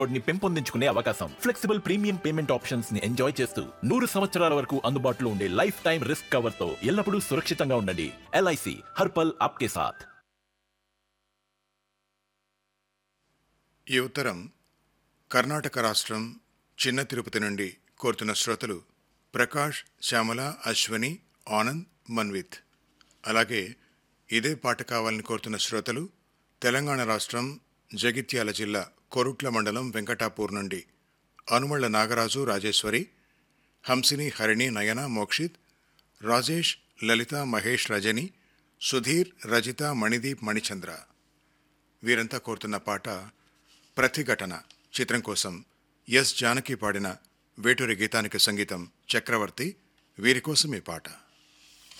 ని పెంపొందించుకునే అవకాశం ఫ్లెక్సిబుల్ ప్రీమియం పేమెంట్ ఆప్షన్స్ ని ఎంజాయ్ చేస్తూ నూరు సంవత్సరాల వరకు అందుబాటులో ఉండే లైఫ్ టైం రిస్క్ కవర్ తో ఎల్లప్పుడూ సురక్షితంగా ఉండండి ఎల్ఐసి హర్పల్ ఆప్కే సాథ్ ఈ ఉత్తరం కర్ణాటక రాష్ట్రం చిన్న తిరుపతి నుండి కోరుతున్న శ్రోతలు ప్రకాష్ శ్యామల అశ్వని ఆనంద్ మన్విత్ అలాగే ఇదే పాట కావాలని కోరుతున్న శ్రోతలు తెలంగాణ రాష్ట్రం జగిత్యాల జిల్లా కొరుట్ల మండలం వెంకటాపూర్ నుండి అనుమళ్ల నాగరాజు రాజేశ్వరి హంసిని హరిణి నయన మోక్షిత్ రాజేష్ లలిత మహేష్ రజని సుధీర్ రజిత మణిదీప్ మణిచంద్ర వీరంతా కోరుతున్న పాట ప్రతిఘటన చిత్రం కోసం ఎస్ జానకి పాడిన వేటూరి గీతానికి సంగీతం చక్రవర్తి వీరి కోసం ఈ పాట